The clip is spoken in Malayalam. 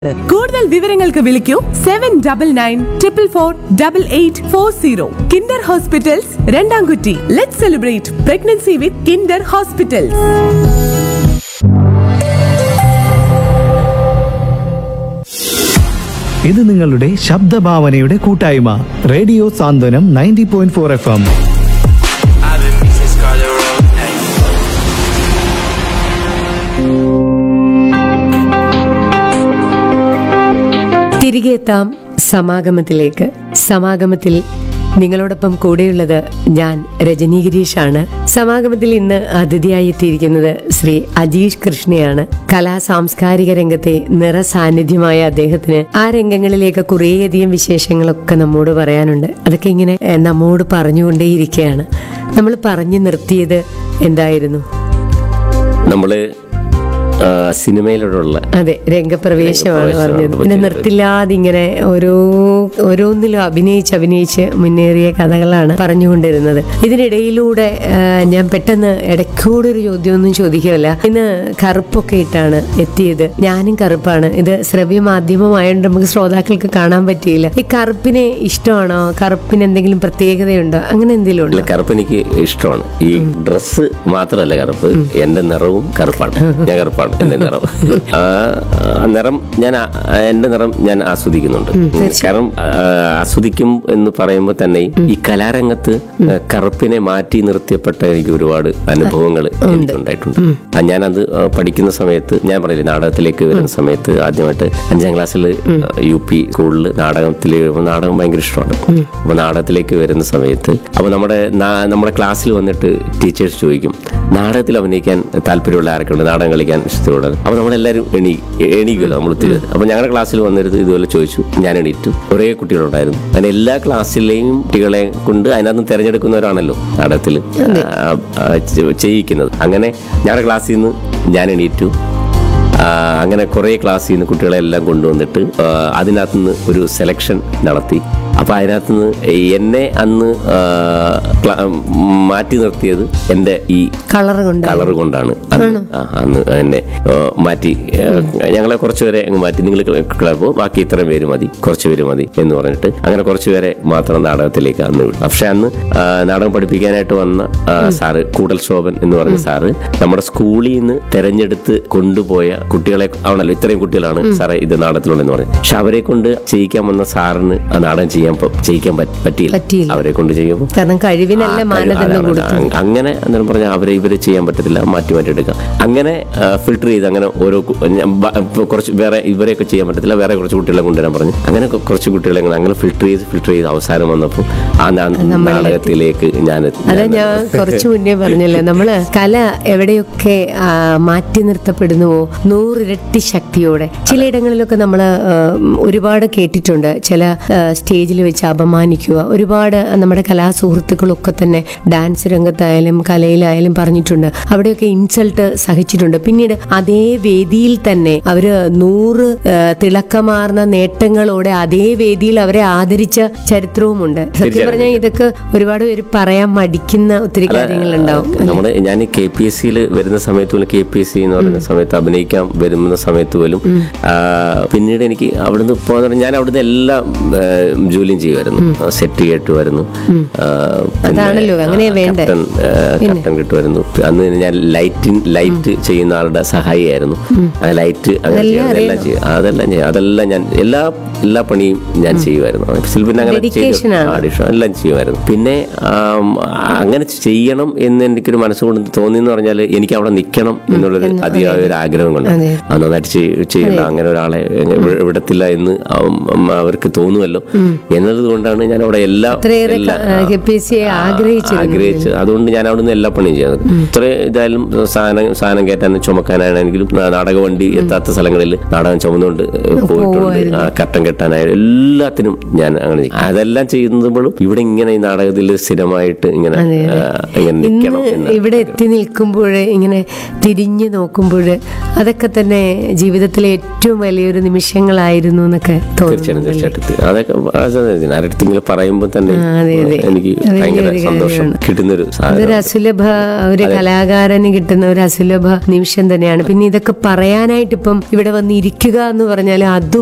കൂടുതൽ വിവരങ്ങൾക്ക് വിളിക്കൂ seven double nine triple four double eight four zero Kinder hospitals Randamkutti let celebrate pregnancy with Kinder hospitals ഇത് നിങ്ങളുടെ ശബ്ദഭാവനയുടെ കൂട്ടായ്മ radio Santhwanam ninety point four F M I've been missing Scarlet Road. Hey. തിരികെ എത്താം സമാഗമത്തിലേക്ക് സമാഗമത്തിൽ നിങ്ങളോടൊപ്പം കൂടെയുള്ളത് ഞാൻ രജനി ഗിരീഷാണ് സമാഗമത്തിൽ ഇന്ന് അതിഥിയായി എത്തിയിരിക്കുന്നത് ശ്രീ അജീഷ് കൃഷ്ണയാണ് കലാ സാംസ്കാരിക രംഗത്തെ നിറസാന്നിധ്യമായ അദ്ദേഹത്തിന് ആ രംഗങ്ങളിലേക്ക് കുറേയധികം വിശേഷങ്ങളൊക്കെ നമ്മോട് പറയാനുണ്ട് അതൊക്കെ ഇങ്ങനെ ഏഹ്, നമ്മോട് പറഞ്ഞുകൊണ്ടേയിരിക്കുകയാണ് നമ്മൾ പറഞ്ഞു നിർത്തിയത് എന്തായിരുന്നു നമ്മള് ആ, സിനിമയിലൂടെയുള്ള അതെ രംഗപ്രവേശമാണ് രംഗപ്രവേശമാണ് പറഞ്ഞത് പിന്നെ പറ്റിയത്. നിർത്തില്ലാതെ ഇങ്ങനെ ഓരോ ഓരോന്നിലും അഭിനയിച്ച് അഭിനയിച്ച് മുന്നേറിയ കഥകളാണ് പറഞ്ഞുകൊണ്ടിരുന്നത് ഇതിനിടയിലൂടെ ആ, ഞാൻ പെട്ടെന്ന് ഇടയ്ക്കൂടെ ഒരു ചോദ്യമൊന്നും ചോദിക്കുകയല്ല ഇന്ന് കറുപ്പൊക്കെ ഇട്ടാണ് എത്തിയത് ഞാനും കറുപ്പാണ് ഇത് ശ്രവ്യ മാധ്യമമായതുകൊണ്ട് നമുക്ക് ശ്രോതാക്കൾക്ക് കാണാൻ പറ്റിയില്ല ഈ കറുപ്പിനെ ഇഷ്ടമാണോ കറുപ്പിന് എന്തെങ്കിലും പ്രത്യേകതയുണ്ടോ അങ്ങനെ എന്തെങ്കിലും അല്ല ഉണ്ടോ കറുപ്പ് എനിക്ക് ഇഷ്ടമാണ് ഈ ഡ്രസ്സ് മാത്രമല്ല കറുപ്പ് എന്റെ നിറവും കറുപ്പാണ് ഞാൻ കറുപ്പാണ് എന്റെ നിറം ആ ആ നിറം ഞാൻ ആ- എന്റെ നിറം ഞാൻ ആസ്വദിക്കുന്നുണ്ട് കാരണം ആ, ആസ്വദിക്കും എന്ന് പറയുമ്പോൾ തന്നെ ഈ കലാരംഗത്ത് കറുപ്പിനെ മാറ്റി നിർത്തിയപ്പെട്ട എനിക്ക് ഒരുപാട് അനുഭവങ്ങൾ എനിക്കുണ്ടായിട്ടുണ്ട് ആ, ഞാനത് ആ, പഠിക്കുന്ന സമയത്ത് ഞാൻ പറയില്ലേ നാടകത്തിലേക്ക് വരുന്ന സമയത്ത് ആദ്യമായിട്ട് അഞ്ചാം ക്ലാസ്സിൽ യു പി സ്കൂളിൽ നാടകത്തിൽ നാടകം ഭയങ്കര ഇഷ്ടമാണ് അപ്പൊ നാടകത്തിലേക്ക് വരുന്ന സമയത്ത് അപ്പൊ നമ്മുടെ നാ- നമ്മുടെ ക്ലാസ്സിൽ വന്നിട്ട് ടീച്ചേഴ്സ് ചോദിക്കും നാടകത്തിൽ അഭിനയിക്കാൻ താല്പര്യമുള്ള ആരൊക്കെ ഉണ്ട് നാടകം കളിക്കാൻ ഇഷ്ടമുള്ളത് അപ്പൊ നമ്മളെല്ലാവരും എണീ എണീക്കുമല്ലോ നമ്മൾ ഒത്തിരി അപ്പൊ ഞങ്ങളുടെ ക്ലാസ്സിൽ വന്നിരുന്ന് ഇതുപോലെ ചോദിച്ചു ഞാൻ എണീറ്റു കുറേ കുട്ടികളുണ്ടായിരുന്നു അങ്ങനെ എല്ലാ ക്ലാസ്സിലെയും കുട്ടികളെ കൊണ്ട് അതിനകത്ത് തിരഞ്ഞെടുക്കുന്നവരാണല്ലോ നാടകത്തിൽ ചെയ്യിക്കുന്നത് അങ്ങനെ ഞങ്ങളുടെ ക്ലാസ്സിൽ നിന്ന് ഞാൻ എണീറ്റു ആ, അങ്ങനെ കുറേ ക്ലാസ്സിൽ നിന്ന് കുട്ടികളെല്ലാം കൊണ്ടുവന്നിട്ട് ആ, അതിനകത്ത് നിന്ന് ഒരു സെലക്ഷൻ നടത്തി അപ്പൊ അതിനകത്ത് നിന്ന് എന്നെ അന്ന് ആ, ക്ലാ- മാറ്റി നിർത്തിയത് എൻ്റെ ഈ കളർ കൊണ്ട് കളർ കൊണ്ടാണ് അന്ന് ആ, അന്ന് എന്നെ ആ, മാറ്റി ആ, ഞങ്ങളെ കുറച്ച് പേരെ അങ്ങ് മാറ്റി നിങ്ങൾ ക്ലബ് ബാക്കി ഇത്രയും പേര് മതി കുറച്ച് പേര് മതി എന്ന് പറഞ്ഞിട്ട് അങ്ങനെ കുറച്ച് പേരെ മാത്രം നാടകത്തിലേക്ക് അന്ന് വിട്ടു പക്ഷെ അന്ന് ആ, നാടകം പഠിപ്പിക്കാനായിട്ട് വന്ന ആ, സാറ് കൂടൽ ശോഭൻ എന്ന് പറഞ്ഞ സാറ് നമ്മുടെ സ്കൂളിൽ നിന്ന് തെരഞ്ഞെടുത്ത് കൊണ്ടുപോയ കുട്ടികളെ ആണല്ലോ ഇത്രയും കുട്ടികളാണ് സാറേ ഇത് നാടകത്തിലുണ്ടെന്ന് പറഞ്ഞു പക്ഷെ അവരെ കൊണ്ട് ചെയ്യിക്കാൻ വന്ന സാറിന് ആ നാടകം ചെയ്യാൻ പ- ചെയ്യിക്കാൻ പറ്റ- പറ്റിയില്ല പറ്റിയില്ല. അവരെ കൊണ്ട് ചെയ്യുമ്പോൾ കാരണം കഴിവിനല്ല ആ, മാനദണ്ഡം അതാണ് കൊടുത്തു അ- അങ്ങനെ എന്താ പറഞ്ഞാൽ അവരെ ഇവരെ ചെയ്യാൻ പറ്റത്തില്ല മാറ്റി മാറ്റി എടുക്കാം അങ്ങനെ ഫിൽട്ടർ ചെയ്ത് അങ്ങനെ ഓരോ കു- ഞാൻ ബ- ഇപ്പൊ കുറച്ച് വേറെ ഇവരെയൊക്കെ ചെയ്യാൻ പറ്റത്തില്ല വേറെ കുറച്ച് കുട്ടികളെ കൊണ്ടുവരാൻ പറഞ്ഞു അങ്ങനെ കൊ- കുറച്ച് കുട്ടികളെ അങ്ങനെ അങ്ങനെ ഫിൽട്ടർ ചെയ്ത് ഫിൽട്ടർ ചെയ്ത് അവസാനം വന്നപ്പോൾ ആ നാ- നാടകത്തിലേക്ക് ഞാൻ എത്തി- അതാ ഞാൻ ഞാൻ കുറച്ചു മുന്നേ പറഞ്ഞല്ലോ നമ്മള് കല എവിടെയൊക്കെ ആ, മാറ്റി നിർത്തപ്പെടുന്നുവോ നൂറിരട്ടി ശക്തിയോടെ ചിലയിടങ്ങളിലൊക്കെ നമ്മൾ ഒരുപാട് കേട്ടിട്ടുണ്ട് ചില സ്റ്റേജിൽ വെച്ച് അപമാനിക്കുക ഒരുപാട് നമ്മുടെ കലാസുഹൃത്തുക്കളൊക്കെ തന്നെ ഡാൻസ് രംഗത്തായാലും കലയിലായാലും പറഞ്ഞിട്ടുണ്ട് അവിടെയൊക്കെ ഇൻസൾട്ട് സഹിച്ചിട്ടുണ്ട് പിന്നീട് അതേ വേദിയിൽ തന്നെ അവര് നൂറ് ആ, തിളക്കമാർന്ന നേട്ടങ്ങളോടെ അതേ വേദിയിൽ അവരെ ആദരിച്ച ചരിത്രവുമുണ്ട് സത്യം പറഞ്ഞാൽ ഇതൊക്കെ ഒരുപാട് പേര് പറയാൻ മടിക്കുന്ന ഒത്തിരി കാര്യങ്ങളുണ്ടാവും നമ്മുടെ ഞാൻ കെ പി എസ് സിയിൽ വരുന്ന സമയത്ത് പോലും കെ പി എസ് സി എന്ന് പറയുന്ന സമയത്ത് അഭിനയിക്കാൻ വരുന്ന സമയത്ത് പോലും ആ, പിന്നീട് എനിക്ക് അവിടുന്ന് പോകാൻ ഞാൻ അവിടുന്ന് എല്ലാ ആ, ജോലിയും ചെയ്യുമായിരുന്നു സെറ്റ് കേട്ടുമായിരുന്നു ആ, പിന്നെ, അതാണല്ലോ, അങ്ങനെയാ ആ, വേണ്ടേ. കർട്ടൻ, ആ, കർട്ടൻ കിട്ടുമായിരുന്നു അന്ന് ഞാൻ ലൈറ്റിൻ ലൈറ്റ് ചെയ്യുന്ന ആളുടെ സഹായിയായിരുന്നു ആ ലൈറ്റ് അങ്ങനെ ചെയ്യും, അതെല്ലാം ചെയ്യും അതെല്ലാം ചെയ്യും അതെല്ലാം ഞാൻ എല്ലാ എല്ലാ പണിയും ഞാൻ ചെയ്യുമായിരുന്നു സിൽ പിന്നെ അങ്ങനെ ചെയ്തു Dedication ആണ്. ആഡിഷൻ എല്ലാം ചെയ്യുമായിരുന്നു പിന്നെ ആം, അങ്ങനെ ചെയ്യണം എന്ന് എനിക്കൊരു മനസ്സുകൊണ്ട് തോന്നി എന്ന് പറഞ്ഞാൽ എനിക്ക് അവിടെ നിൽക്കണം എന്നുള്ളൊരു അതിയായ ഒരു ആഗ്രഹം കൊണ്ട് അതെ. അത് നന്നായിട്ട് ചെയ്യ- ചെയ്യണം അങ്ങനെ ഒരാളെ വി- വിടത്തില്ല എന്ന് ആം, ഉം, അവർക്ക് തോന്നുമല്ലോ എന്നത് കൊണ്ടാണ് ഞാൻ അവിടെ എല്ലാ അത്രയേറെ എല്ലാ- ക- കെ പി എസ് സിയെ ആഗ്രഹിച്ചിരുന്നു. ആഗ്രഹിച്ച് അതുകൊണ്ട് ഞാൻ അവിടുന്ന് എല്ലാ പണിയും ചെയ്യുന്നത് ഇത്ര ഇതായാലും സാധനം സാധനം കയറ്റാനും ചുമക്കാനാണെങ്കിലും നാടക വണ്ടി എത്താത്ത സ്ഥലങ്ങളിൽ നാടകം ചുമന്നുകൊണ്ട് പോയിട്ടുണ്ട് ആ, കട്ടൻ കെട്ടാനായാലും എല്ലാത്തിനും ഞാൻ അങ്ങനെ ചെയ്യും. അതെല്ലാം ചെയ്യുമ്പോഴും ഇവിടെ ഇങ്ങനെ ഈ നാടകത്തിൽ സ്ഥിരമായിട്ട് ഇങ്ങനെ ആ, ഇങ്ങനെ ഇന്ന് നിൽക്കണം എന്ന് ഇവിടെ എത്തി നിൽക്കുമ്പോൾ ഇങ്ങനെ തിരിഞ്ഞു നോക്കുമ്പോൾ അതൊക്കെ അതൊക്കെ തന്നെ ജീവിതത്തിലെ ഏറ്റവും വലിയൊരു നിമിഷങ്ങളായിരുന്നു എന്നൊക്കെ തീർച്ചയായിട്ടും തോന്നുന്നു തീർച്ചയായിട്ടും അതൊക്കെ ആരടുത്തെങ്കിലും പറയുമ്പോൾ തന്നെ ആ, അതെ, അതെ. എനിക്ക് അത് ഭയങ്കര വലിയൊരു സന്തോഷം കാര്യമാണ്. കിട്ടുന്നൊരു അതൊരു സാധനം അസുലഭ ഒരു കലാകാരന് കിട്ടുന്ന ഒരു അസുലഭ നിമിഷം തന്നെയാണ് പിന്നെ ഇതൊക്കെ പറയാനായിട്ട് ഇപ്പം ഇവിടെ വന്നിരിക്കുക എന്ന് പറഞ്ഞാൽ അതും